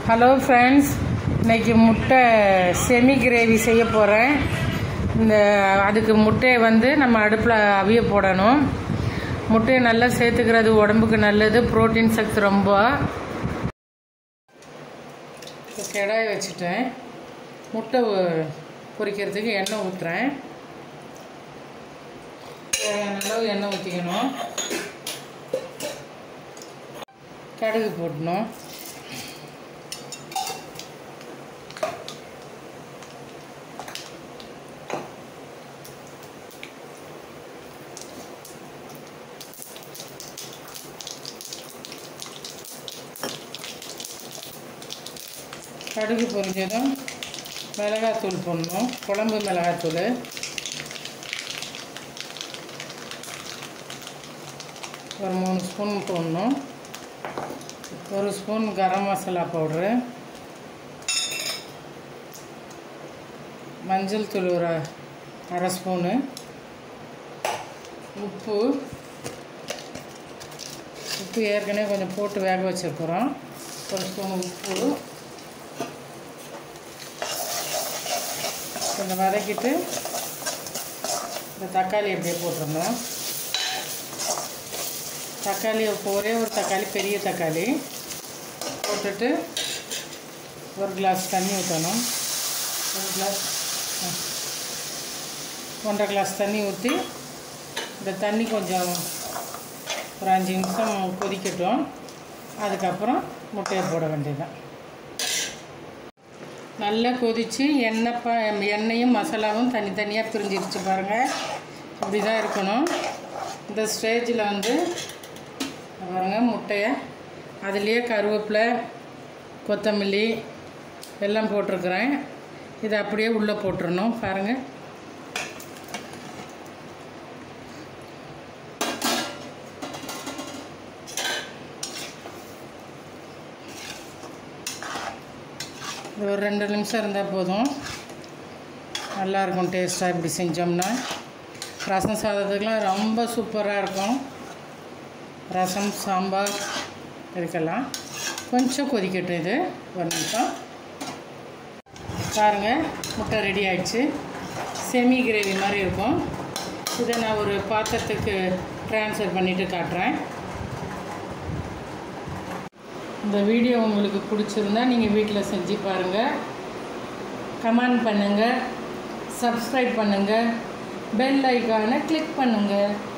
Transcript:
Hello friends இன்னைக்கு முட்டை semi gravy செய்ய போகிறேன் இந்த அதுக்கு முட்டையை வந்து நம்ம அடுப்பில் அவிய போடணும் முட்டையை நல்லா சேர்த்துக்கிறது உடம்புக்கு நல்லது புரோட்டீன் சக்தி ரொம்ப இப்போ கடாய் வச்சுட்டேன் முட்டை உ- பொரிக்கிறதுக்கு எண்ணெய் ஊற்றுறேன் தேவையான அளவு எண்ணெய் ஊற்றிக்கணும் கடுகு போடணும் கடுகு பொரிஞ்சதும் மிளகாத்தூள் போடணும் குழம்பு மிளகாத்தூள் ஒரு மூணு ஸ்பூன் போடணும் ஒரு ஸ்பூன் கரம் மசாலா பவுட்ரு மஞ்சள் தூள் ஒரு அரை ஸ்பூனு உப்பு உப்பு ஏற்கனவே கொஞ்சம் போட்டு வேக வச்சுருக்குறோம் ஒரு ஸ்பூன் உப்பு கொஞ்சம் வதக்கிட்டு இந்த தக்காளி அப்படியே போட்டுருந்தோம் தக்காளி இப்போ ஒரே ஒரு தக்காளி பெரிய தக்காளி போட்டுட்டு ஒரு கிளாஸ் தண்ணி ஊற்றணும் ஒரு கிளாஸ் ஆ. ஒன்றரை கிளாஸ் தண்ணி ஊற்றி இந்த தண்ணி கொஞ்சம் ஒரு அஞ்சு நிமிஷம் கொதிக்கட்டும் அதுக்கப்புறம் முட்டையை போட வேண்டியதுதான் நல்லா கொதித்து எண்ணெய் ப எண்ணெயும் மசாலாவும் தனித்தனியாக பிரிஞ்சிருச்சு பாருங்கள் இப்படி தான் இருக்கணும் இந்த ஸ்டேஜில் வந்து பாருங்கள் முட்டையை அதுலேயே கருவேப்பிலை கொத்தமல்லி எல்லாம் போட்டிருக்கிறேன் இதை அப்படியே உள்ளே போட்டுறணும் பாருங்கள் இது ஒரு ரெண்டு நிமிஷம் இருந்தால் போதும் நல்லாயிருக்கும் டேஸ்ட்டாக இப்படி செஞ்சோம்னா ரசம் சாதத்துக்கெலாம் ரொம்ப சூப்பராக இருக்கும் ரசம் சாம்பார் இதுக்கெல்லாம் கொஞ்சம் கொதிக்கட்டும் இது ஒரு நிமிஷம் பாருங்கள் முட்டை ரெடி ஆயிடுச்சு செமி கிரேவி மாதிரி இருக்கும் இதை நான் ஒரு பாத்திரத்துக்கு ட்ரான்ஸ்ஃபர் பண்ணிவிட்டு காட்டுறேன் இந்த வீடியோ உங்களுக்கு பிடிச்சிருந்தா நீங்கள் வீட்டில் செஞ்சு பாருங்கள் கமெண்ட் பண்ணுங்கள் சப்ஸ்கிரைப் பண்ணுங்கள் பெல் ஐக்கானை கிளிக் பண்ணுங்கள்